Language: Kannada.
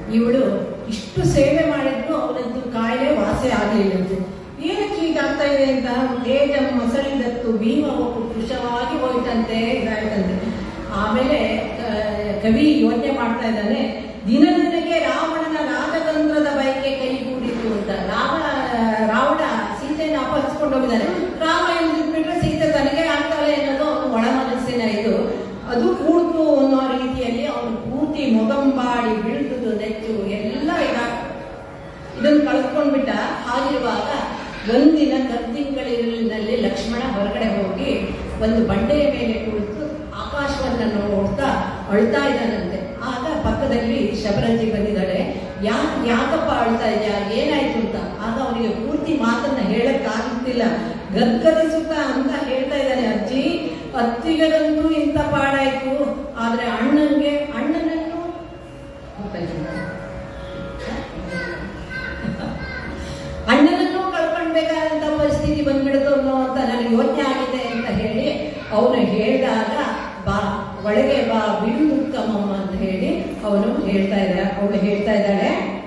ಇವಳು ಇಷ್ಟು ಸೇವೆ ಮಾಡಿದ್ರು ಅವನದ್ದು ಕಾಯಿಲೆ ವಾಸಿ ಆಗಲಿಲ್ಲಂತೆ ಏನಕ್ಕೆ ಹೀಗಾಗ್ತಾ ಇದೆ ಅಂತ ತೇಜ ಮೊಸಳಿದತ್ತು ಭೀಮ ಒಬ್ಬ ಕೃಶವಾಗಿ ಹೋಯ್ತಂತೆ ಇದಾಯ್ತಂತೆ ಆಮೇಲೆ ಆ, ಕವಿ ಯೋಚನೆ ಮಾಡ್ತಾ ಇದ್ದಾನೆ ದಿನ ದಿನಕ್ಕೆ ರಾವಣನ ರಾಜತಂತ್ರದ ಬಯಕೆ ಕೈಗೂಡಿತು ಅಂತ ರಾಮ ರಾವಣ ಸೀತೆಯನ್ನು ಅಪಹರಿಸ್ಕೊಂಡು ಹೋಗಿದ್ದಾನೆ ರಾಮ ಬಿಟ್ರೆ ಸೀತೆ ತನಗೆ ಆಗ್ತಾಳೆ ಅನ್ನೋದು ಅವನು ಒಳ ಮನಸ್ಸಿನ ಇದು ಅದು ಕೂಡ್ತು ಅನ್ನೋ ರೀತಿಯಲ್ಲಿ ಅವನು ಪೂರ್ತಿ ಮೊಗಂಬಾಡಿ ಬೀಳ್ದುದು ನೆಚ್ಚು ಎಲ್ಲ ಈಗ ಇದನ್ನು ಕಳ್ಕೊಂಡ್ಬಿಟ್ಟ ಹಾಗಿರುವಾಗ ಒಂದಿನ ಕರ್ತಿಂಗಳಿನಲ್ಲಿ ಲಕ್ಷ್ಮಣ ಹೊರಗಡೆ ಹೋಗಿ ಒಂದು ಬಂಡೆಯ ಮೇಲೆ ಕುಳಿತು ಆಕಾಶವನ್ನ ನೋಡ್ತಾ ಅಳ್ತಾ ಇದ್ದಾನಂತೆ ಆಗ ಪಕ್ಕದಲ್ಲಿ ಶಬರಂಜಿ ಬಂದಿದ್ದಾಳೆ ಯಾ ಯಾಕಪ್ಪ ಅಳ್ತಾ ಇದೆಯಾ ಏನಾಯ್ತು ಅಂತ ಆಗ ಅವನಿಗೆ ಪೂರ್ತಿ ಮಾತನ್ನ ಹೇಳಕ್ಕಾಗ್ತಿಲ್ಲ ಗದ್ಗದಿಸುತ್ತಾ ಅಂತ ಹೇಳ್ತಾ ಇದ್ದಾನೆ ಅಜ್ಜಿ ಅತ್ತಿಗರಂತೂ ಇಂಥ ಪಾಡಾಯ್ತು ಆದ್ರೆ ಅಣ್ಣನ್ಗೆ ಅಣ್ಣನನ್ನು ಅಣ್ಣನನ್ನು ಕಳ್ಕೊಳ್ಬೇಕಾದಂತ ಪರಿಸ್ಥಿತಿ ಬಂದ್ಬಿಡ್ತು ಅನ್ನೋ ಅಂತ ನನಗೆ ಯೋಚನೆ ಆಗಿದೆ ಅಂತ ಹೇಳಿ ಅವನು ಹೇಳಿದಾಗ ಬಾ ಒಳಗೆ ಬಾ ಬಿಡು ಕಮ್ಮಮ್ಮ ಅಂತ ಹೇಳಿ ಅವನು ಹೇಳ್ತಾ ಇದ್ದ ಅವಳು ಹೇಳ್ತಾ ಇದ್ದಾಳೆ